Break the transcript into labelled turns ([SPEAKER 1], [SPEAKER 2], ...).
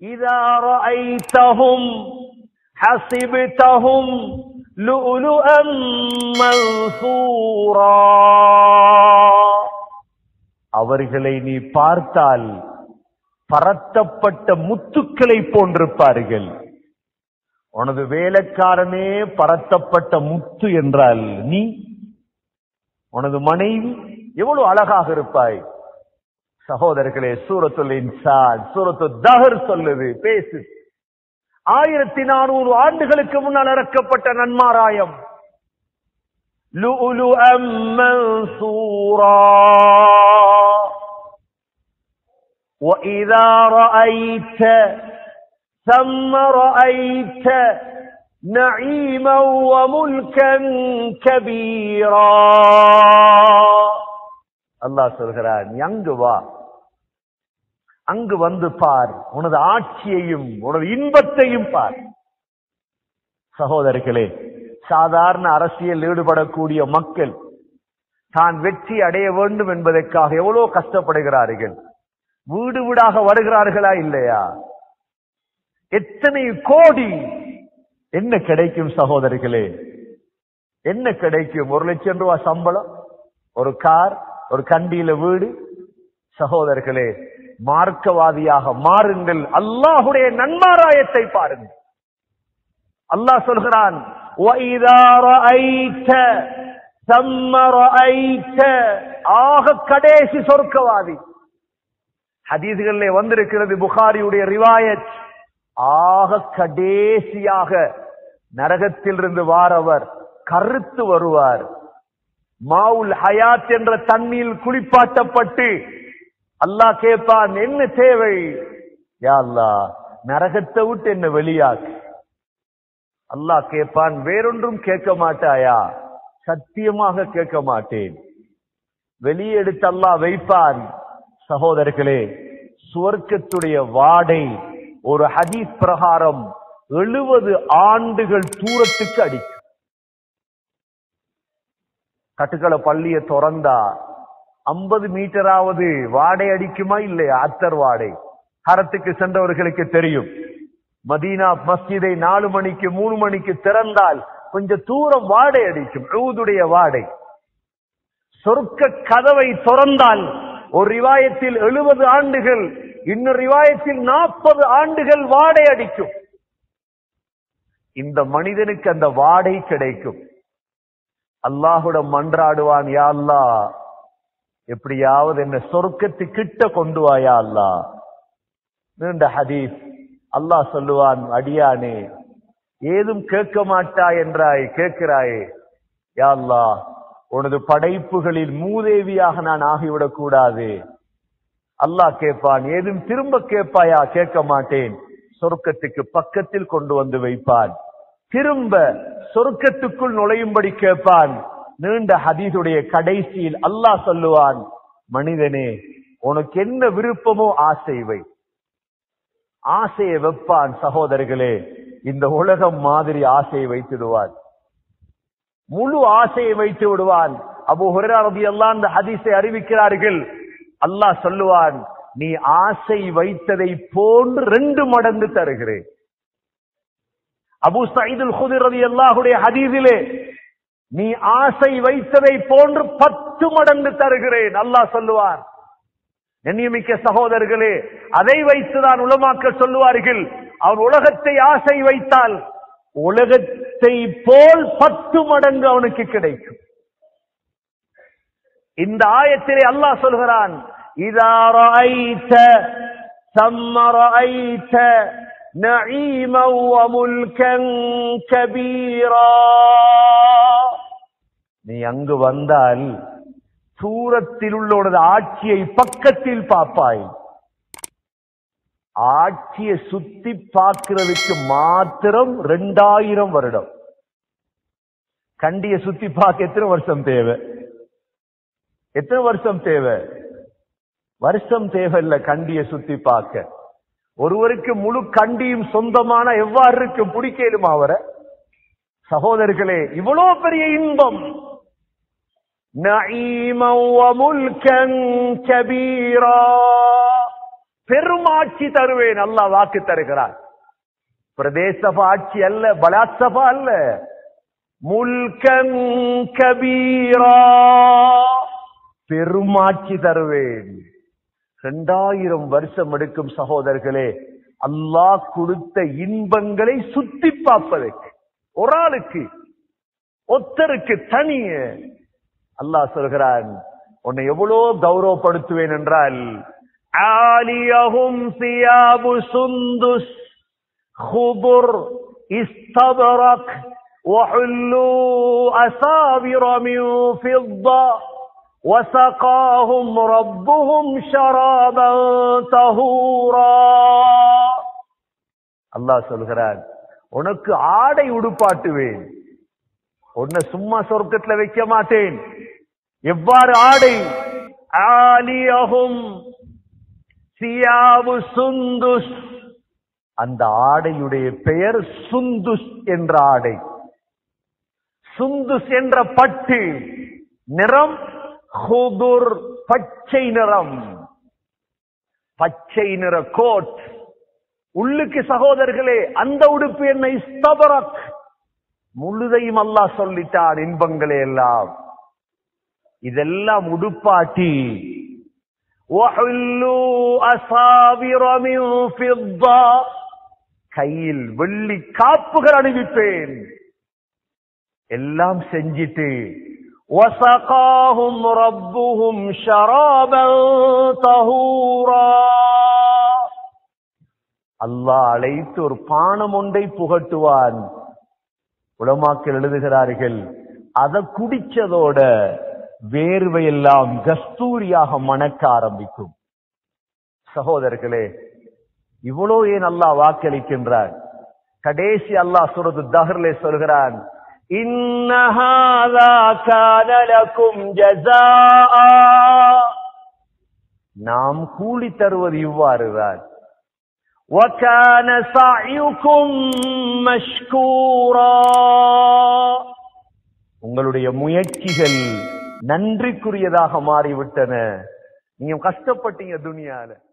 [SPEAKER 1] إذا رأيتهم حسبتهم لؤلؤا منثورا அவர்களை நீ பார்த்தால் பரத்தப்பட்ட முத்துக்களை போன்றிருப்பார்கள் உனது வேலைக்காரனே பரத்தப்பட்ட முத்து என்றால் நீ உனது மனைவி எவ்வளவு அழகாக இருப்பாய் சகோதரர்களே சூரத்துல் இன்சான் சூரத்து தஹர் சொல்லுது பேசு ஆயிரத்தி நானூறு ஆண்டுகளுக்கு முன்னால் இறக்கப்பட்ட நன்மாராயம் لؤلؤا منثورا وإذا رأيت ثم رأيت نعيما وملكا كبيرا அல்லாஹ் சொல்கிறான் நீ அங்கு வா அங்கு வந்து பார் உனது ஆட்சியையும் உனது இன்பத்தையும் பார் சகோதரர்களே சாதாரண அரசியல் ஈடுபடக்கூடிய மக்கள் தான் வெற்றி அடைய வேண்டும் என்பதற்காக எவ்வளவு கஷ்டப்படுகிறார்கள் வீடு வீடாக வருகிறார்களா இல்லையா எத்தனை கோடி என்ன கிடைக்கும் சகோதரிகளே என்ன கிடைக்கும் ஒரு லட்சம் ரூபாய் சம்பளம் ஒரு கார் ஒரு கண்டியில வீடு சகோதரர்களே மார்க்கவாதியாக மாறுங்கள் அல்லாஹுடைய நன்மாராயத்தை பாருங்கள் அல்லாஹ் சொல்கிறான் وَإِذَا رَأَيْتَ ثَمَّ رَأَيْتَ ஆக கடைசி சொர்க்கவாதி ஹதீஸ்களிலே வந்திருக்கிறது புகாரியுடைய ரிவாயத் ஆக கடைசியாக நரகத்திலிருந்து வாரவர் கருத்து வருவார் மாவுல் ஹயாத் என்ற தண்ணீர் குளிப்பாட்டப்பட்டு அல்லாஹ் கேட்பான் என்ன தேவை யா அல்லாஹ் நரகத்தை விட்டு என்ன வெளியாக்கு அல்லாஹ் கேட்பான் வேறொன்றும் கேட்க மாட்டாயா சத்தியமாக கேட்க மாட்டேன் வெளியே எடுத்து அல்லாஹ் வைப்பான் சகோதரர்களே சுவர்க்கத்துடைய வாடை ஒரு ஹதீஸ் பிரகாரம் எழுபது ஆண்டுகள் தூரத்துக்கு அடிக்கும் கட்டுக்களை பள்ளிய திறந்தா ஐம்பது மீட்டராவது வாடை அடிக்குமா இல்லையா அத்தர் வாடை ஹரத்துக்கு சென்றவர்களுக்கு தெரியும் மதீனா மஸ்ஜிதை நாலு மணிக்கு மூணு மணிக்கு திறந்தால் கொஞ்சம் தூரம் வாடை அடிக்கும் ஊதுடைய வாடை சொர்க்க கதவை திறந்தால் ஒரு ரிவாயத்தில் எழுபது ஆண்டுகள் இன்னொரு ரிவாயத்தில் நாற்பது ஆண்டுகள் வாடை அடிக்கும் இந்த மனிதனுக்கு அந்த வாடை கிடைக்கும் அல்லாஹுடன் மன்றாடுவான் யா அல்லா எப்படியாவது என்ன சொர்க்கத்து கிட்ட கொண்டு வாயா அல்லா நீண்ட ஹதீஸ் அல்லாஹ் சொல்லுவான் அடியானே ஏதும் கேட்க மாட்டாய் என்றாய் கேட்கிறாயே யா அல்லாஹ் உனது படைப்புகளில் மூதேவியாக நான் ஆகிவிடக் கூடாது அல்லாஹ் கேட்பான் ஏதும் திரும்ப கேட்பாயா கேட்க மாட்டேன் சொர்க்கத்துக்கு பக்கத்தில் கொண்டு வந்து வைப்பான் திரும்ப சொர்க்கத்துக்குள் நுழையும்படி கேட்பான் நீண்ட ஹதீதுடைய கடைசியில் அல்லாஹ் சொல்லுவான் மனிதனே உனக்கு என்ன விருப்பமோ ஆசை வை ஆசையை வைப்பான் சகோதரர்களே இந்த உலகம் மாதிரி ஆசையை வைத்திடுவான் முழு ஆசையை வைத்து விடுவான் அபு ஹுரரதி எல்லாம் அந்த ஹதீஸை அறிவிக்கிறார்கள் அல்லாஹ் சொல்லுவான் நீ ஆசை வைத்ததை போன்று ரெண்டு மடங்கு தருகிறேன் அபு சயீதுல் குதிரதி அல்லாஹுடைய ஹதீஸிலே நீ ஆசை வைத்ததை போன்று பத்து மடங்கு தருகிறேன் அல்லாஹ் சொல்லுவான் எண்ணியமிக்க சகோதரர்களே அதை வைத்துதான் உலமாக்க சொல்லுவார்கள் அவன் உலகத்தை ஆசை வைத்தால் உலகத்தை போல் பத்து மடங்கு அவனுக்கு கிடைக்கும் இந்த ஆயத்திலே அல்லாஹ் சொல்கிறான் இதா ரஅய்த ثم رأيت نعيما وملكا كبيرا நீ அங்கு வந்தால் தூரத்தில் உள்ள உனது ஆட்சியை பக்கத்தில் பார்ப்பாய் ஆட்சியை சுத்தி பார்க்கிறதுக்கு மாத்திரம் ரெண்டாயிரம் வருடம் கண்டிய சுத்தி பார்க்க எத்தனை வருஷம் தேவை எத்தனை வருஷம் தேவை வருஷம் தேவையில்ல கண்டிய சுத்தி பார்க்க ஒருவருக்கு முழு கண்டியும் சொந்தமான எவ்வாறு இருக்கு பிடிக்கலுமா அவரை சகோதரர்களே இவ்வளவு பெரிய இன்பம் نعيما وملكا كبيرا பெருமாட்சி தருவேன் அல்லாஹ் வாக்கு தருகிறார் பிரதேச ஆட்சி அல்ல பலாத்சபா அல்ல முல்கன் கபீரா பெருமாட்சி தருவேன் இரண்டாயிரம் வருஷம் எடுக்கும் சகோதரர்களே அல்லாஹ் கொடுத்த இன்பங்களை சுத்தி பார்ப்பதற்கு ஒரு ஆளுக்கு ஒத்தருக்கு தனிய அல்லாஹ் சொல்கிறான் உன்னை எவ்வளோ கௌரவப்படுத்துவேன் என்றால் ஆலியஹும் சியாபு சுந்துஸ் خضر استبرق وحلوا أساور من فضة وسقاهم ربهم شرابا طهورا அல்லாஹ் சொல்கிறான் உனக்கு ஆடை உடுப்பாட்டுவேன் உன்னை சும்மா சொர்க்கத்துல வைக்க மாட்டேன் எவ்வாறு ஆடை ஆலியகும் சியாவு சுந்துஸ் அந்த ஆடையுடைய பெயர் சுந்துஸ் என்ற ஆடை சுந்துஸ் என்ற பட்டு நிறம் ஹுதுர் பச்சை நிறம் பச்சை நிற கோட் உள்ளுக்கு சகோதரர்களே அந்த உடுப்பு என்ன இஸ்தபரக் முழுதையும் அல்லாஹ் சொல்லிட்டான் இன்பங்களே எல்லாம் இதெல்லாம் உடுப்பாட்டி وَحُلُّوا أَسَاوِرَ مِن فِضَّةٍ கையில் வெள்ளி காப்புகள் அணிவிப்பேன் எல்லாம் செஞ்சிட்டு وَسَقَاهُمْ رَبُّهُمْ شَرَابًا طَهُورًا அல்லாஹ் அழைத்து ஒரு பானம் ஒன்றை புகட்டுவான் உலமாக்கள் எழுதுகிறார்கள் அதை குடிச்சதோட வேர்வையெல்லாம் கஸ்தூரியாக மணக்க ஆரம்பிக்கும் சகோதரர்களே இவ்வளோ ஏன் அல்லாஹ் வாக்களிக்கின்றான் கடைசி அல்லாஹ் சுரது தஹர்லே சொல்கிறான் إن هذا كان لكم جزاء நாம் கூலி தருவது இவ்வாறுதான் وكان سعيكم مشكورا உங்களுடைய முயற்சிகள் நன்றிக்குரியதாக மாறிவிட்டன நீங்க கஷ்டப்பட்டீங்க துனியால